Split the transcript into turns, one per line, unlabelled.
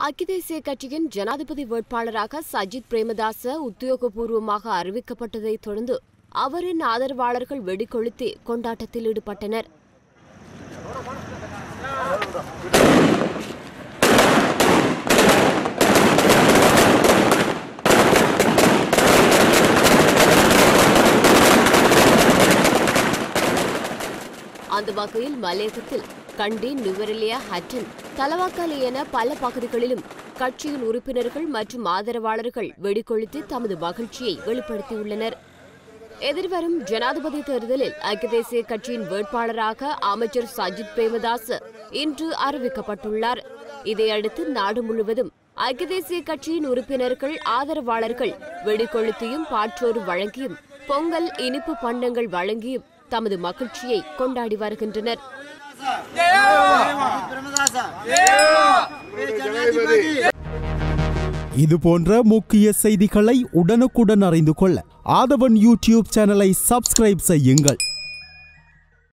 ஐக்கிய தேசிய கட்சியின் ஜனாதிபதி வேட்பாளராக சஜித் பிரேமதாச உத்தியோகபூர்வமாக அறிவிக்கப்பட்டதைத் தொடர்ந்து அவரின் ஆதரவாளர்கள் வெடிக்கொளுத்தி கொண்டாட்டத்தில் ஈடுபட்டனர் அந்த வகையில் மலையகத்தில் கண்டி நுவரெலியா ஹட்டன் தலவாக்கலை என பல பகுதிகளிலும் கட்சியின் உறுப்பினர்கள் மற்றும் ஆதரவாளர்கள் வெடிக்கொளுத்தி தமது மகிழ்ச்சியை வெளிப்படுத்தியுள்ளனர் எதிர்வரும் ஜனாதிபதி தேர்தலில் ஐக்கிய தேசிய கட்சியின் வேட்பாளராக அமைச்சர் சஜித் பிரேமதாஸ் இன்று அறிவிக்கப்பட்டுள்ளார் இதையடுத்து நாடு முழுவதும் ஐக்கிய தேசிய கட்சியின் உறுப்பினர்கள் ஆதரவாளர்கள் வெடிக்கொளுத்தியும் பாற்றோறு வழங்கியும் பொங்கல் இனிப்பு பண்டங்கள் வழங்கியும் தமது மகிழ்ச்சியை கொண்டாடி வருகின்றனர்
இது போன்ற முக்கிய செய்திகளை உடனுக்குடன் அறிந்து கொள்ள ஆதவன் யூடியூப் சேனலை சப்ஸ்கிரைப் செய்யுங்கள்